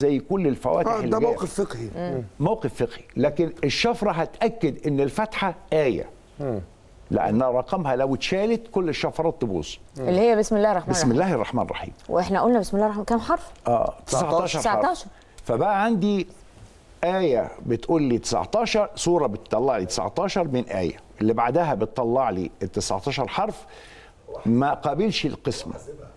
زي كل الفواتح آه اللي ده جاية. موقف فقهي موقف فقهي لكن الشفره هتاكد ان الفاتحه ايه لان رقمها لو اتشالت كل الشفرات تبوظ اللي هي بسم الله الرحمن بسم الرحيم الله الرحمن الرحيم واحنا قلنا بسم الله الرحمن كام حرف اه 19 حرف 19. فبقى عندي آية بتقول لي 19 سورة بتطلع لي 19 من آية اللي بعدها بتطلع لي ال 19 حرف ما قابلش القسمة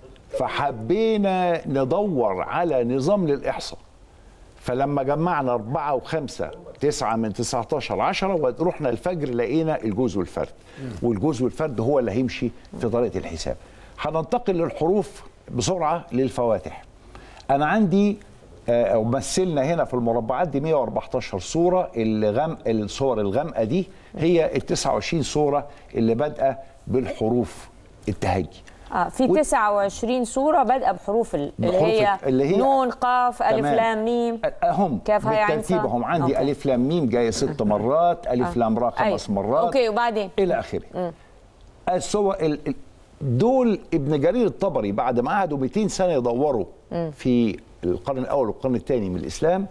فحبينا ندور على نظام للإحصاء فلما جمعنا أربعة وخمسة تسعة من 19 10 ورحنا الفجر لقينا الجوز والفرد والجوز والفرد هو اللي هيمشي في طريقة الحساب هننتقل للحروف بسرعة للفواتح أنا عندي آه، أو مثلنا هنا في المربعات دي 114 صورة الغم الصور الغامقة دي هي ال 29 صورة اللي بادئة بالحروف التهجي اه في و- 29 سوره بادئه بحروف ال- اللي بحروف هي, ال- اللي هي- نون قاف الف تمام. لام ميم هم كاف هاء عين بالترتيب صاد. هم عندي أوكي. الف لام ميم جايه ست مرات الف لام را خمس أيوة. مرات اوكي وبعدين الى اخره السو ال... ال- دول ابن جرير الطبري بعد ما قعدوا 200 سنه يدوروا في القرن الاول والقرن الثاني من الاسلام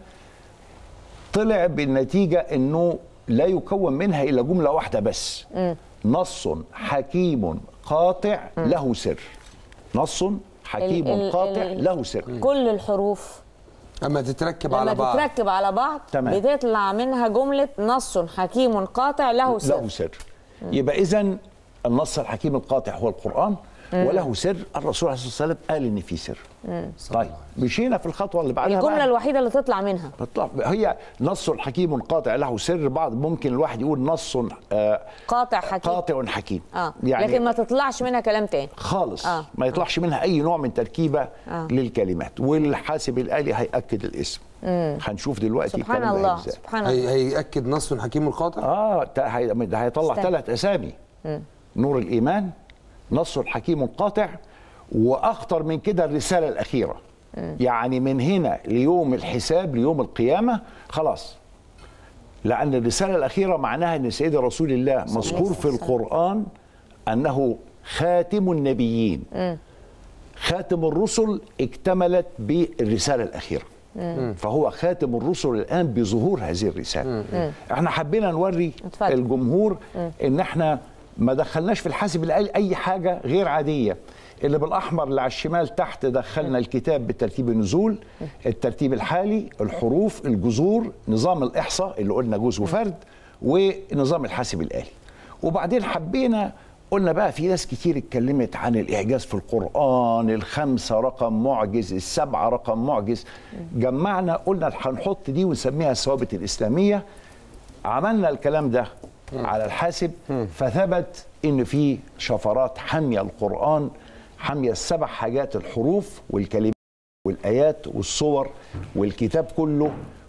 طلع بالنتيجه انه لا يكون منها الا جمله واحده بس نص حكيم قاطع له سر نص حكيم ال- ال- قاطع ال- له سر كل الحروف اما تتركب لما على بعض تتركب على بعض تمام. بتطلع منها جمله نص حكيم قاطع له سر له سر يبقى اذا النص الحكيم القاطع هو القرآن وله سر الرسول عليه الصلاة والسلام قال إن في سر طيب مشينا في الخطوة اللي بعدها الجمله بقى. الوحيده اللي تطلع منها بتطلع- هي نص حكيم قاطع له سر بعض ممكن الواحد يقول نص آه، قاطع حكيم قاطع حكيم اه يعني لكن ما تطلعش منها كلام تاني خالص آه. ما يطلعش منها اي نوع من تركيبه آه. للكلمات والحاسب الالي هياكد الاسم هنشوف دلوقتي سبحان الكلام ده الله ازاي سبحان هي الله هيأكد نص حكيم القاطع اه تا- هي- ده هيطلع استنى. ثلاث اسامي نور الايمان نص الحكيم القاطع واخطر من كده الرساله الاخيره يعني من هنا ليوم الحساب ليوم القيامه خلاص لان الرساله الاخيره معناها ان سيدنا رسول الله مذكور في القران انه خاتم النبيين خاتم الرسل اكتملت بالرساله الاخيره فهو خاتم الرسل الان بظهور هذه الرساله احنا حبينا نوري اتفضل. الجمهور ان احنا ما دخلناش في الحاسب الالي اي حاجه غير عاديه اللي بالاحمر اللي على الشمال تحت دخلنا الكتاب بترتيب النزول الترتيب الحالي الحروف الجذور نظام الاحصاء اللي قلنا جزء وفرد ونظام الحاسب الالي وبعدين حبينا قلنا بقى في ناس كتير اتكلمت عن الاعجاز في القران الخمسه رقم معجز السبعه رقم معجز جمعنا قلنا هنحط دي ونسميها الثوابت الاسلاميه عملنا الكلام ده على الحاسب فثبت ان في شفرات حاميه القران حاميه السبع حاجات الحروف والكلمات والايات والصور والكتاب كله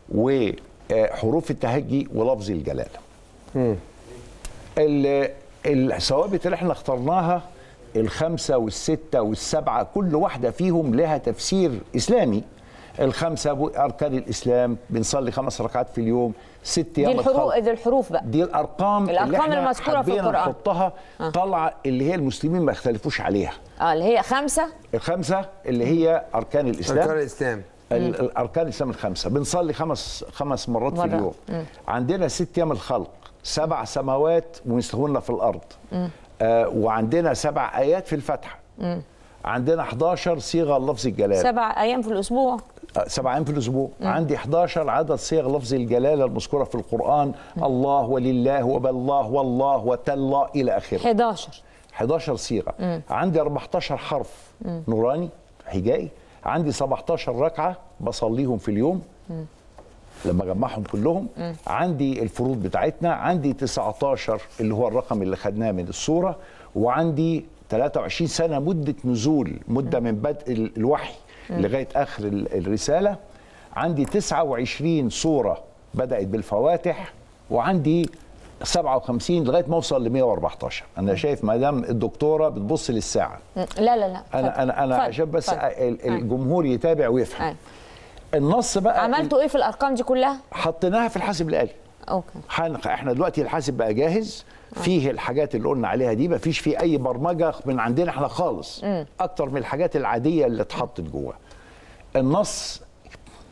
وحروف التهجي ولفظ الجلاله ال- الثوابت اللي احنا اخترناها الخمسة والستة والسبعة كل واحدة فيهم لها تفسير إسلامي الخمسة بو- أركان الإسلام بنصلي خمس ركعات في اليوم ست دي أيام الحروف الخلق دي الحروف بقى دي الأرقام, اللي الأرقام احنا المذكورة في حبينا القرآن. نحطها طالعة اللي هي المسلمين ما يختلفوش عليها اه اللي هي خمسه الخمسة اللي هي أركان الإسلام أركان الإسلام ال- الاركان الاسلام الخمسه بنصلي خمس خمس مرات في مرة. اليوم عندنا ست ايام الخلق سبع سماوات ومثلهن في الارض آه وعندنا سبع ايات في الفتح عندنا 11 صيغه لفظ الجلاله سبع ايام في الاسبوع آه، سبع ايام في الاسبوع عندي 11 عدد صيغ لفظ الجلاله المذكوره في القران الله ولله وبالله والله وتالله الى اخره 11 11 صيغه عندي 14 حرف نوراني هجائي عندي 17 ركعه بصليهم في اليوم لما اجمعهم كلهم عندي الفروض بتاعتنا عندي 19 اللي هو الرقم اللي خدناه من السوره وعندي 23 سنه مده نزول مده من بدء ال- الوحي لغايه اخر ال- الرساله عندي 29 سوره بدات بالفواتح وعندي 57 لغايه ما اوصل ل 114 انا شايف مدام الدكتوره بتبص للساعه لا لا لا انا انا انا اتفضل، عشان بس اتفضل. ال- الجمهور يتابع ويفهم أيوة. النص بقى عملتوا ايه في الارقام دي كلها حطيناها في الحاسب الآلي اوكي حن- احنا دلوقتي الحاسب بقى جاهز فيه الحاجات اللي قلنا عليها دي مفيش فيه اي برمجه من عندنا احنا خالص اكتر من الحاجات العاديه اللي اتحطت جوه النص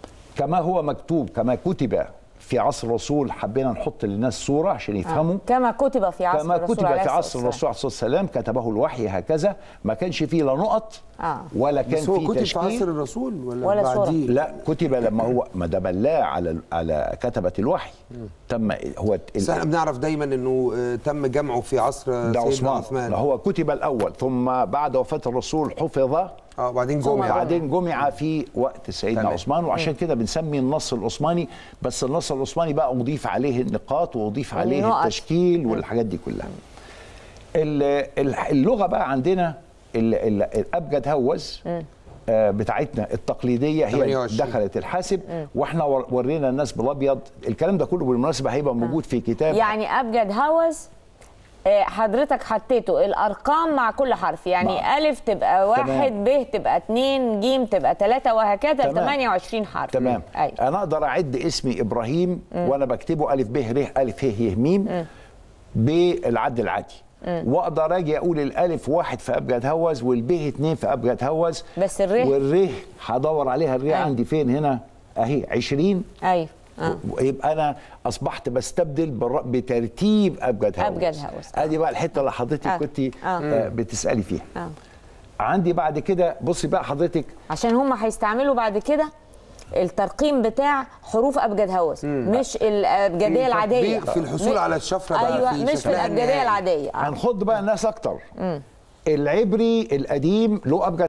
كما هو مكتوب كما كتب في عصر الرسول حبينا نحط للناس صوره عشان يفهموا كما كتب في عصر كما الرسول كتب عليه في الصلاة عصر والسلام. الرسول عليه الصلاه والسلام كتبه الوحي هكذا ما كانش فيه لا نقط آه. ولا كان بس هو فيه كتب في تشكيل عصر الرسول ولا, ولا صورة. بعديه؟ لا كتب لما هو ما ده بلاه على على كتبه الوحي تم هو بس احنا بنعرف دايما انه آه، تم جمعه في عصر ده سيدنا عثمان عثمان هو كتب الاول ثم بعد وفاه الرسول حفظ اه وبعدين ثم جمع بعدين جمع في وقت سيدنا تمام. عثمان وعشان كده بنسمي النص العثماني بس النص العثماني بقى اضيف عليه النقاط واضيف عليه النقط. التشكيل والحاجات دي كلها ال- ال- اللغه بقى عندنا ال- ال- الابجد هوز آه، بتاعتنا التقليديه هي 28. دخلت الحاسب واحنا ور- ورينا الناس بالابيض الكلام ده كله بالمناسبه هيبقى موجود في كتاب يعني ابجد هوس آه، حضرتك حطيته الارقام مع كل حرف يعني مع- الف تبقى واحد ب تبقى اتنين جيم تبقى تلاتة وهكذا تمام. 28 حرف تمام ايوه انا اقدر اعد اسمي ابراهيم وانا بكتبه الف ب ر الف ه ي ميم بالعد العادي واقدر اجي اقول الالف واحد في ابجد هوز والب اتنين في ابجد هوز بس الر؟ والر هدور عليها الر أيوة. عندي فين هنا اهي 20 ايوه آه. يبقى انا اصبحت بستبدل بالر- بترتيب ابجد هوز أبجد هوز. ادي بقى الحته اللي حضرتك آه. كنت آه. آه، بتسالي فيها آه. عندي بعد كده بصي بقى حضرتك عشان هم هيستعملوا بعد كده الترقيم بتاع حروف ابجد هوس مش الابجديه العاديه في الحصول م- على الشفرة بقى ايوه في مش في شكلها الابجديه النهائي. العاديه آه. هنخض بقى الناس اكتر العبري القديم له ابجد